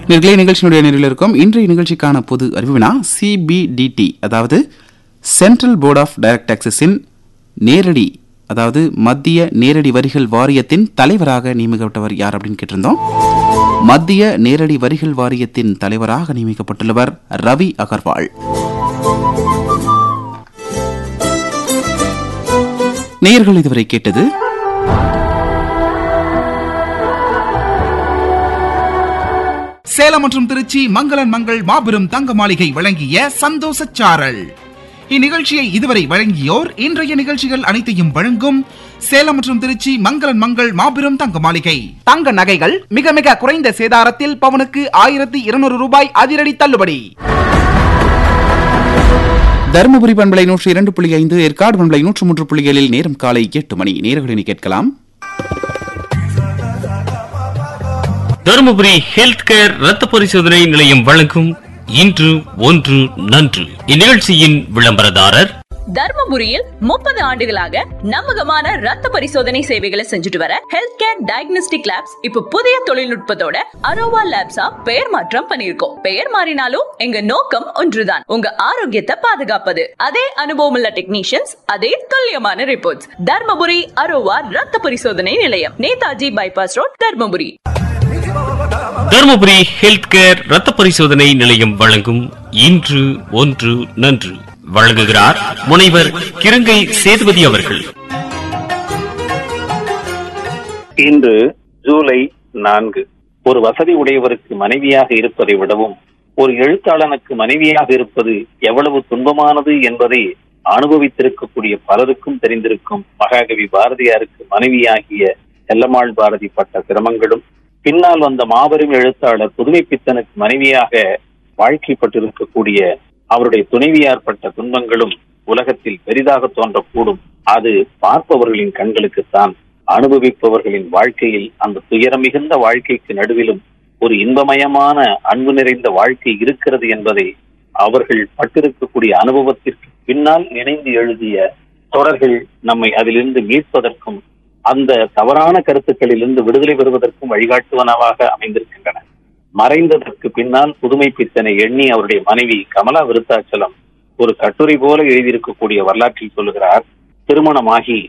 நேர்களே நிகழ்ச்சியினுடைய நேரில் இருக்கும் இன்றைய நிகழ்ச்சிக்கான பொது அறிவினா சிபிடிடி அதாவது சென்ட்ரல் போர்ட் ஆஃப் டைரக்ட் டாக்ஸஸின் நேரடி அதாவது மத்திய நேரடி வரிகள் வாரியத்தின் தலைவராக நியமிக்கப்பட்டவர் யார் அப்படின்னு கேட்டிருந்தோம் மத்திய நேரடி வரிகள் வாரியத்தின் தலைவராக நியமிக்கப்பட்டுள்ளவர் ரவி அகர்வால் நேயர்கள் இதுவரை கேட்டது சேலம் மற்றும் திருச்சி மங்களன் மங்கள் மாபெரும் தங்க மாளிகை வழங்கிய சந்தோஷ சாரல் இந்நிகழ்ச்சியை இதுவரை வழங்கியோர் இன்றைய நிகழ்ச்சிகள் அனைத்தையும் வழங்கும் சேலம் மற்றும் திருச்சி மங்களன் மங்கள் மாபெரும் தங்க மாளிகை தங்க நகைகள் மிக மிக குறைந்த சேதாரத்தில் பவனுக்கு ஆயிரத்தி இருநூறு ரூபாய் அதிரடி தள்ளுபடி தருமபுரி பண்பலை நூற்றி இரண்டு புள்ளி ஐந்து ஏற்காடு பண்பலை நூற்று மூன்று புள்ளி ஏழில் நேரம் காலை எட்டு மணி நேர்களினை கேட்கலாம் தருமபுரி ஹெல்த் கேர் ரத்த பரிசோதனை நிலையம் வழங்கும் இன்று ஒன்று நன்று இந்நிகழ்ச்சியின் விளம்பரதாரர் தர்மபுரியில் முப்பது ஆண்டுகளாக நம்பகமான ரத்த பரிசோதனை சேவைகளை செஞ்சுட்டு வர ஹெல்த் கேர் டயக்னோஸ்டிக் லேப்ஸ் இப்ப புதிய தொழில்நுட்பத்தோட அரோவா லேப்ஸா பெயர் மாற்றம் பண்ணிருக்கோம் பெயர் மாறினாலும் எங்க நோக்கம் ஒன்றுதான் உங்க ஆரோக்கியத்தை பாதுகாப்பது அதே அனுபவமுள்ள டெக்னீஷியன்ஸ் அதே துல்லியமான ரிப்போர்ட்ஸ் தர்மபுரி அரோவா ரத்த பரிசோதனை நிலையம் Netaji bypass road Dharmapuri Dharmapuri health care ரத்த பரிசோதனை நிலையம் வழங்கும் இன்று ஒன்று நன்று வழங்குகிறார் முனைவர் கிருங்கை சேதுபதி அவர்கள் இன்று ஜூலை நான்கு ஒரு வசதி உடையவருக்கு மனைவியாக இருப்பதை விடவும் ஒரு எழுத்தாளனுக்கு மனைவியாக இருப்பது எவ்வளவு துன்பமானது என்பதை அனுபவித்திருக்கக்கூடிய பலருக்கும் தெரிந்திருக்கும் மகாகவி பாரதியாருக்கு மனைவியாகிய செல்லம்மாள் பாரதி பட்ட சிரமங்களும் பின்னால் வந்த மாபெரும் எழுத்தாளர் புதுமை பித்தனுக்கு மனைவியாக வாழ்க்கைப்பட்டிருக்கக்கூடிய அவருடைய துணைவியார் பட்ட துன்பங்களும் உலகத்தில் பெரிதாக தோன்றக்கூடும் அது பார்ப்பவர்களின் கண்களுக்குத்தான் அனுபவிப்பவர்களின் வாழ்க்கையில் அந்த துயரம் மிகுந்த வாழ்க்கைக்கு நடுவிலும் ஒரு இன்பமயமான அன்பு நிறைந்த வாழ்க்கை இருக்கிறது என்பதை அவர்கள் பட்டிருக்கக்கூடிய அனுபவத்திற்கு பின்னால் இணைந்து எழுதிய தொடர்கள் நம்மை அதிலிருந்து மீட்பதற்கும் அந்த தவறான கருத்துக்களிலிருந்து விடுதலை பெறுவதற்கும் வழிகாட்டுவனவாக அமைந்திருக்கின்றன மறைந்ததற்கு பின்னால் புதுமை பித்தனை எண்ணி அவருடைய மனைவி கமலா விருத்தாச்சலம் ஒரு கட்டுரை போல எழுதியிருக்கக்கூடிய வரலாற்றில் சொல்லுகிறார் திருமணமாகி